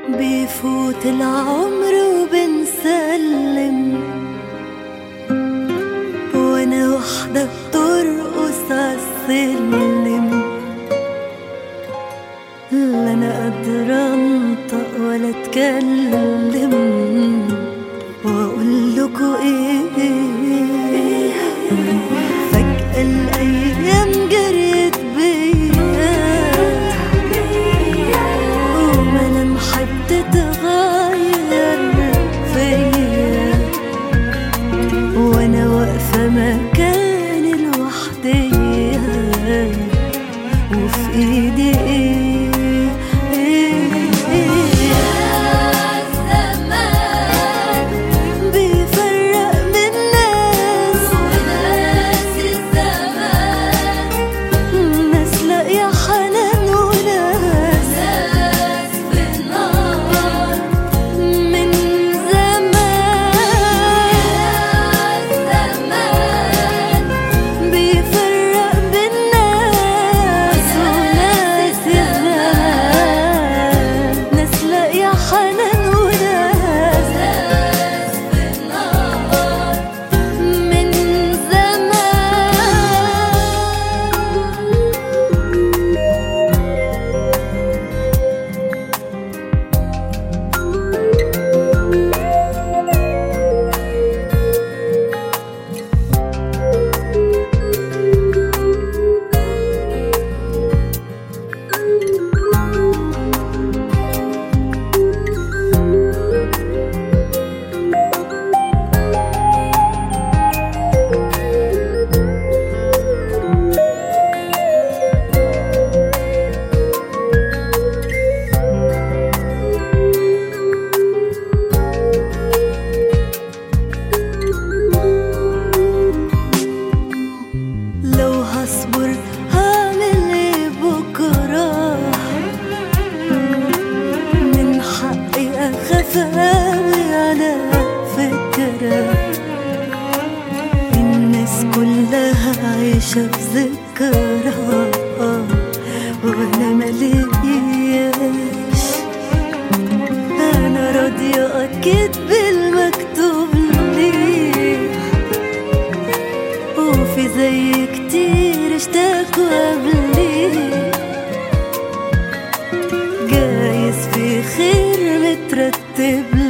بيفوت العمر وبنسلم وانا وحدة بترقص عالسلم لا انا قادرة انطق ولا اتكلم واقول لكم ايه فجأة الايام جريت بيا وملامحي بتتغير فيا وانا واقفة مكاني لوحديا وفي ايدي ايه ايه ايه الزمان بيفرق من ناس وناس الزمان ناس لاقية حنان وناس ناس في النار من زمان الزمان بيفرق بين ناس وناس الزمان ناس لاقية حنان وناس ناس في النار من زمان لو هصبر هعمل ايه بكرة من حقي اخاف اوي على فكرة الناس كلها عايشة في ذكرى وانا ملياش انا راضية اكيد بالمكتوب لي وفي زي كتير اشتاقوا قبلي جايز في خير مترتب